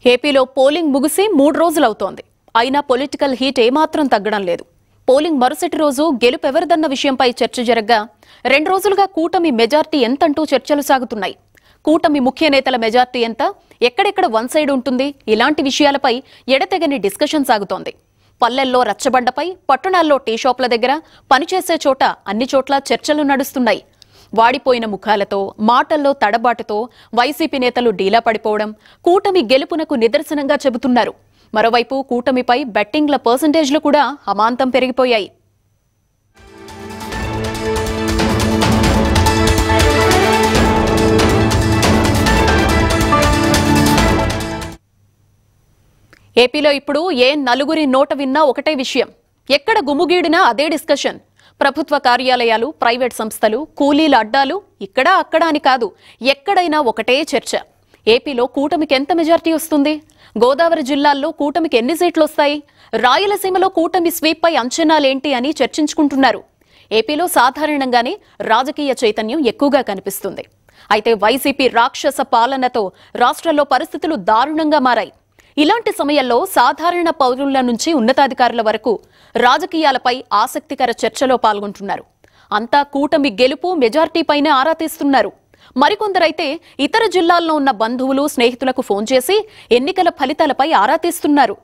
ఏపీలో పోలింగ్ ముగిసి మూడు రోజులవుతోంది అయినా పొలిటికల్ హీట్ ఏమాత్రం తగ్గడం లేదు పోలింగ్ మరుసటి రోజు గెలుపెవరిదన్న విషయంపై చర్చ జరగ్గా రెండు రోజులుగా కూటమి మెజార్టీ ఎంతంటూ చర్చలు సాగుతున్నాయి కూటమి ముఖ్య నేతల మెజార్టీ ఎంత ఎక్కడెక్కడ వన్ సైడ్ ఉంటుంది ఇలాంటి విషయాలపై ఎడతెగని డిస్కషన్ సాగుతోంది పల్లెల్లో రచ్చబండపై పట్టణాల్లో టీ షాపుల దగ్గర పనిచేసే చోట అన్ని చోట్ల చర్చలు నడుస్తున్నాయి వాడిపోయిన ముఖాలతో మాటల్లో తడబాటుతో వైసీపీ నేతలు డీలా పడిపోవడం కూటమి గెలుపునకు నిదర్శనంగా చెబుతున్నారు మరోవైపు కూటమిపై బెట్టింగ్ల పర్సంటేజ్లు కూడా అమాంతం పెరిగిపోయాయి ఏపీలో ఇప్పుడు ఏ నలుగురి నోట విన్నా ఒకటే విషయం ఎక్కడ గుమ్ముగీడినా అదే డిస్కషన్ ప్రభుత్వ కార్యాలయాలు ప్రైవేట్ సంస్థలు కూలీల అడ్డాలు ఇక్కడ అక్కడ అని కాదు ఎక్కడైనా ఒకటే చర్చ ఏపీలో కూటమికి ఎంత మెజార్టీ వస్తుంది గోదావరి జిల్లాల్లో కూటమికి ఎన్ని సీట్లు వస్తాయి రాయలసీమలో కూటమి స్వీప్పై అంచనాలేంటి అని చర్చించుకుంటున్నారు ఏపీలో సాధారణంగానే రాజకీయ చైతన్యం ఎక్కువగా కనిపిస్తుంది అయితే వైసీపీ రాక్షస పాలనతో రాష్ట్రంలో పరిస్థితులు దారుణంగా మారాయి ఇలాంటి సమయంలో సాధారణ పౌరుల నుంచి ఉన్నతాధికారుల వరకు రాజకీయాలపై ఆసక్తికర చర్చలో పాల్గొంటున్నారు అంతా కూటమి గెలుపు మెజార్టీపైనే ఆరా తీస్తున్నారు మరికొందరైతే ఇతర జిల్లాల్లో ఉన్న బంధువులు స్నేహితులకు ఫోన్ చేసి ఎన్నికల ఫలితాలపై ఆరా తీస్తున్నారు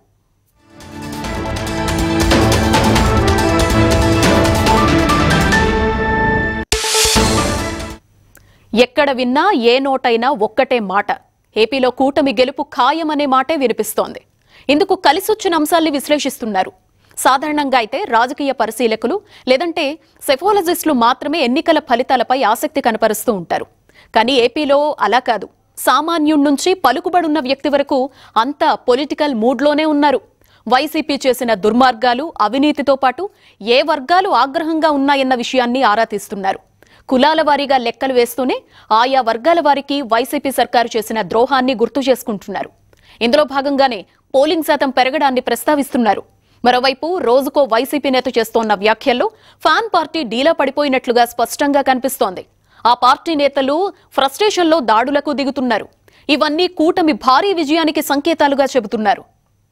ఎక్కడ విన్నా ఏ నోటైనా ఒక్కటే మాట ఏపీలో కూటమి గెలుపు ఖాయమనే మాటే వినిపిస్తోంది ఇందుకు కలిసొచ్చిన అంశాల్ని విశ్లేషిస్తున్నారు సాధారణంగా అయితే రాజకీయ పరిశీలకులు లేదంటే సెఫాలజిస్టులు మాత్రమే ఎన్నికల ఫలితాలపై ఆసక్తి కనపరుస్తూ ఉంటారు కానీ ఏపీలో అలా కాదు సామాన్యుడి నుంచి పలుకుబడున్న వ్యక్తి వరకు అంతా పొలిటికల్ మూడ్లోనే ఉన్నారు వైసీపీ చేసిన దుర్మార్గాలు అవినీతితో పాటు ఏ వర్గాలు ఆగ్రహంగా ఉన్నాయన్న విషయాన్ని ఆరా తీస్తున్నారు కులాల వారీగా లెక్కలు వేస్తూనే ఆయా వర్గాల వారికి వైసీపీ సర్కారు చేసిన ద్రోహాన్ని గుర్తు చేసుకుంటున్నారు ఇందులో భాగంగానే పోలింగ్ శాతం పెరగడాన్ని ప్రస్తావిస్తున్నారు మరోవైపు రోజుకో వైసీపీ నేత చేస్తోన్న వ్యాఖ్యల్లో ఫ్యాన్ పార్టీ డీలా పడిపోయినట్లుగా స్పష్టంగా కనిపిస్తోంది ఆ పార్టీ నేతలు ఫ్రస్ట్రేషన్లో దాడులకు దిగుతున్నారు ఇవన్నీ కూటమి భారీ విజయానికి సంకేతాలుగా చెబుతున్నారు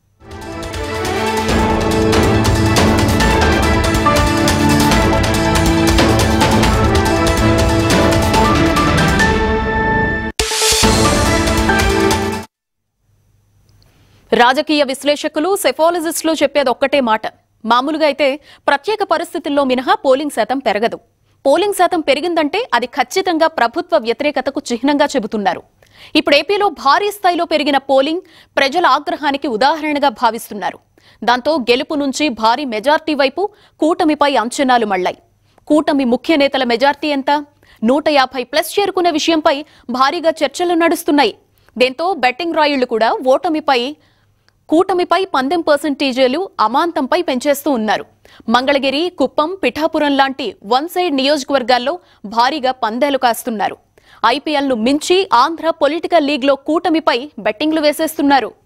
రాజకీయ విశ్లేషకులు సెఫాలజిస్టులు చెప్పేది ఒక్కటే మాట మామూలుగా అయితే ప్రత్యేక పరిస్థితుల్లో మినహా పోలింగ్ శాతం పెరగదు పోలింగ్ శాతం పెరిగిందంటే అది ఖచ్చితంగా ప్రభుత్వ వ్యతిరేకతకు చిహ్నంగా చెబుతున్నారు ఇప్పుడు ఏపీలో భారీ స్థాయిలో పెరిగిన పోలింగ్ ప్రజల ఆగ్రహానికి ఉదాహరణగా భావిస్తున్నారు దాంతో గెలుపు నుంచి భారీ మెజార్టీ వైపు కూటమిపై అంచనాలు మళ్లాయి కూటమి ముఖ్య నేతల మెజార్టీ ఎంత నూట యాభై ప్లస్ చేరుకునే విషయంపై భారీగా చర్చలు నడుస్తున్నాయి దీంతో బెట్టింగ్ రాయుళ్లు కూడా ఓటమిపై కూటమిపై పందెం పర్సంటేజీలు అమాంతంపై పెంచేస్తూ ఉన్నారు మంగళగిరి కుప్పం పిఠాపురం లాంటి వన్ సైడ్ నియోజకవర్గాల్లో భారీగా పందేలు కాస్తున్నారు ఐపీఎల్ను మించి ఆంధ్ర పొలిటికల్ లీగ్లో కూటమిపై బెట్టింగ్లు వేసేస్తున్నారు